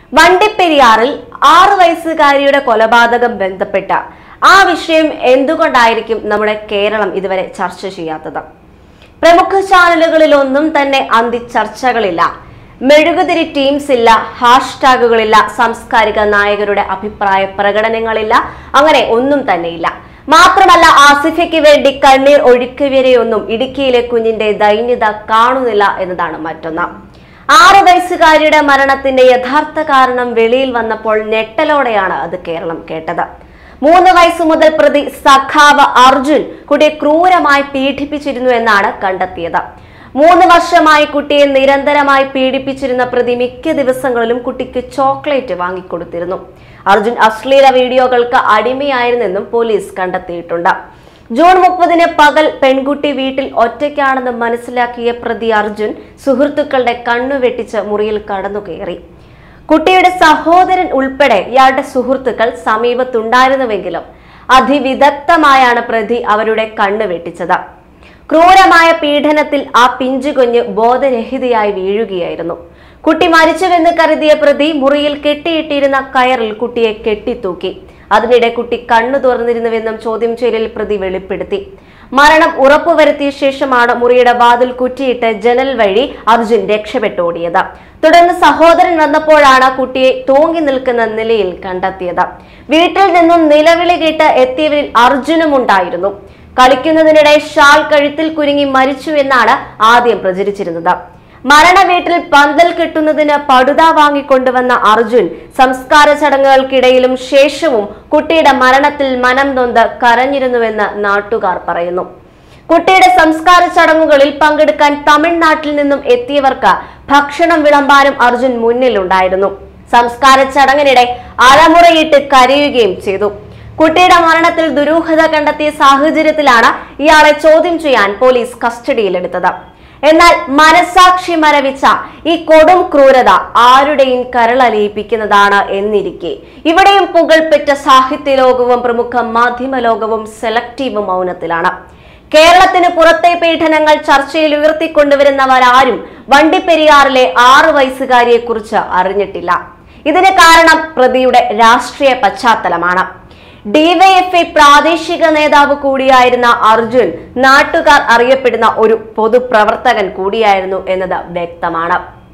വണ്ടിപ്പെരിയാറിൽ ആറു വയസ്സുകാരിയുടെ കൊലപാതകം ബന്ധപ്പെട്ട ആ വിഷയം എന്തുകൊണ്ടായിരിക്കും നമ്മുടെ കേരളം ഇതുവരെ ചർച്ച ചെയ്യാത്തത് പ്രമുഖ ചാനലുകളിലൊന്നും തന്നെ അന്തി ചർച്ചകളില്ല മെഴുകുതിരി ടീംസ് ഇല്ല ഹാഷ്ടാഗുകളില്ല സാംസ്കാരിക നായകരുടെ അഭിപ്രായ പ്രകടനങ്ങളില്ല അങ്ങനെ ഒന്നും തന്നെയില്ല മാത്രമല്ല ആസിഫയ്ക്ക് വേണ്ടി കണ്ണീർ ഒഴുക്കിയവരെയൊന്നും ഇടുക്കിയിലെ കുഞ്ഞിന്റെ ദൈന്യത കാണുന്നില്ല എന്നതാണ് മറ്റൊന്ന് ആറു വയസ്സുകാരിയുടെ മരണത്തിന്റെ യഥാർത്ഥ കാരണം വെളിയിൽ വന്നപ്പോൾ ഞെട്ടലോടെയാണ് അത് കേരളം കേട്ടത് മൂന്ന് വയസ്സു മുതൽ പ്രതി സഖാവ് അർജുൻ കുട്ടിയെ ക്രൂരമായി പീഡിപ്പിച്ചിരുന്നു എന്നാണ് കണ്ടെത്തിയത് മൂന്ന് വർഷമായി കുട്ടിയെ നിരന്തരമായി പീഡിപ്പിച്ചിരുന്ന പ്രതി മിക്ക ദിവസങ്ങളിലും കുട്ടിക്ക് ചോക്ലേറ്റ് വാങ്ങിക്കൊടുത്തിരുന്നു അർജുൻ അശ്ലീല വീഡിയോകൾക്ക് അടിമയായിരുന്നെന്നും പോലീസ് കണ്ടെത്തിയിട്ടുണ്ട് ജൂൺ മുപ്പതിന് പകൽ പെൺകുട്ടി വീട്ടിൽ ഒറ്റയ്ക്കാണെന്ന് മനസ്സിലാക്കിയ പ്രതി അർജുൻ സുഹൃത്തുക്കളുടെ കണ്ണു വെട്ടിച്ച് മുറിയിൽ കടന്നുകയറി കുട്ടിയുടെ സഹോദരൻ ഉൾപ്പെടെ ഇയാളുടെ സുഹൃത്തുക്കൾ സമീപത്തുണ്ടായിരുന്നുവെങ്കിലും അതിവിദഗ്ധമായാണ് പ്രതി അവരുടെ കണ്ണ് വെട്ടിച്ചത് ക്രൂരമായ പീഡനത്തിൽ ആ പിഞ്ചുകുഞ്ഞ് ബോധരഹിതയായി വീഴുകയായിരുന്നു കുട്ടി മരിച്ചുവെന്ന് കരുതിയ പ്രതി മുറിയിൽ കെട്ടിയിട്ടിരുന്ന കയറിൽ കുട്ടിയെ കെട്ടിത്തൂക്കി അതിനിടെ കുട്ടി കണ്ണു തുറന്നിരുന്നുവെന്നും ചോദ്യം ചെയ്യലിൽ പ്രതി വെളിപ്പെടുത്തി മരണം ഉറപ്പുവരുത്തിയ ശേഷമാണ് മുറിയുടെ വാതിൽ കുറ്റിയിട്ട് ജനൽ വഴി അർജുൻ രക്ഷപ്പെട്ടോടിയത് തുടർന്ന് സഹോദരൻ വന്നപ്പോഴാണ് കുട്ടിയെ തൂങ്ങി നിൽക്കുന്ന നിലയിൽ കണ്ടെത്തിയത് വീട്ടിൽ നിന്നും നിലവിളി കേട്ട് എത്തിയവരിൽ അർജുനും ഉണ്ടായിരുന്നു കളിക്കുന്നതിനിടെ ഷാൾ കഴുത്തിൽ കുരുങ്ങി മരിച്ചു എന്നാണ് ആദ്യം പ്രചരിച്ചിരുന്നത് മരണ വീട്ടിൽ പന്തൽ കെട്ടുന്നതിന് പടുത വാങ്ങിക്കൊണ്ടുവന്ന അർജുൻ സംസ്കാര ചടങ്ങുകൾക്കിടയിലും ശേഷവും കുട്ടിയുടെ മരണത്തിൽ മനം നൊന്ത് കരഞ്ഞിരുന്നുവെന്ന് നാട്ടുകാർ പറയുന്നു കുട്ടിയുടെ സംസ്കാര ചടങ്ങുകളിൽ പങ്കെടുക്കാൻ തമിഴ്നാട്ടിൽ നിന്നും എത്തിയവർക്ക് ഭക്ഷണം വിളമ്പാനും അർജുൻ മുന്നിലുണ്ടായിരുന്നു സംസ്കാര ചടങ്ങിനിടെ അലമുറയിട്ട് കരയുകയും ചെയ്തു കുട്ടിയുടെ മരണത്തിൽ ദുരൂഹത കണ്ടെത്തിയ സാഹചര്യത്തിലാണ് ഇയാളെ ചോദ്യം ചെയ്യാൻ പോലീസ് കസ്റ്റഡിയിലെടുത്തത് എന്നാൽ മനസാക്ഷി മരവിച്ച ഈ കൊടും ക്രൂരത ആരുടെയും കരളലിയിപ്പിക്കുന്നതാണ് എന്നിരിക്കെ ഇവിടെയും പുകൾപെറ്റ സാഹിത്യ ലോകവും പ്രമുഖ മാധ്യമ ലോകവും സെലക്റ്റീവ് മൗനത്തിലാണ് കേരളത്തിന് പുറത്തെ പീഡനങ്ങൾ ചർച്ചയിൽ ഉയർത്തിക്കൊണ്ടുവരുന്നവരാരും വണ്ടിപ്പെരിയാറിലെ ആറു വയസ്സുകാരിയെ കുറിച്ച് അറിഞ്ഞിട്ടില്ല ഇതിന് കാരണം പ്രതിയുടെ രാഷ്ട്രീയ പശ്ചാത്തലമാണ് ഡിവൈഎഫ്ഐ പ്രാദേശിക നേതാവ് കൂടിയായിരുന്ന അർജുൻ നാട്ടുകാർ അറിയപ്പെടുന്ന ഒരു പൊതുപ്രവർത്തകൻ കൂടിയായിരുന്നു എന്നത് വ്യക്തമാണ്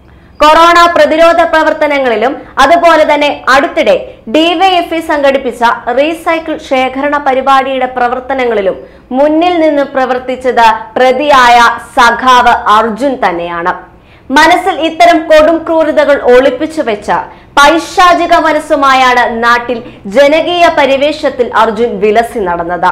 കൊറോണ പ്രതിരോധ പ്രവർത്തനങ്ങളിലും അതുപോലെ തന്നെ അടുത്തിടെ ഡിവൈഎഫ്ഐ സംഘടിപ്പിച്ച റീസൈക്കിൾ ശേഖരണ പരിപാടിയുടെ പ്രവർത്തനങ്ങളിലും മുന്നിൽ നിന്ന് പ്രവർത്തിച്ചത് പ്രതിയായ സഖാവ് അർജുൻ തന്നെയാണ് മനസ്സിൽ ഇത്തരം കൊടും ക്രൂരതകൾ ഒളിപ്പിച്ചു വെച്ച പൈശാചിക മനസ്സുമായാണ് നാട്ടിൽ ജനകീയ പരിവേഷത്തിൽ അർജുൻ വിലസി നടന്നത്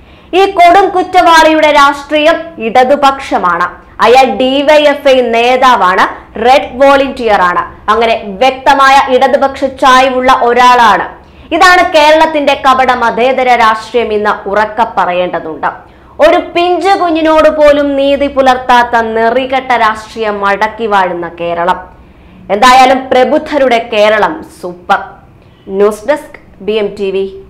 ഈ കൊടും കുറ്റവാളിയുടെ രാഷ്ട്രീയം ഇടതുപക്ഷമാണ് അയാൾ ഡിവൈഎഫ്ഐ നേതാവാണ് റെഡ് വോളണ്ടിയർ ആണ് അങ്ങനെ വ്യക്തമായ ഇടതുപക്ഷ ചായ്വുള്ള ഒരാളാണ് ഇതാണ് കേരളത്തിന്റെ കപട മതേതര രാഷ്ട്രീയം ഇന്ന് ഉറക്ക പറയേണ്ടതുണ്ട് ഒരു പിഞ്ചു കുഞ്ഞിനോട് പോലും നീതി പുലർത്താത്ത നെറികെട്ട രാഷ്ട്രീയം മടക്കി വാഴുന്ന കേരളം എന്തായാലും പ്രബുദ്ധരുടെ Keralam super news desk B M T V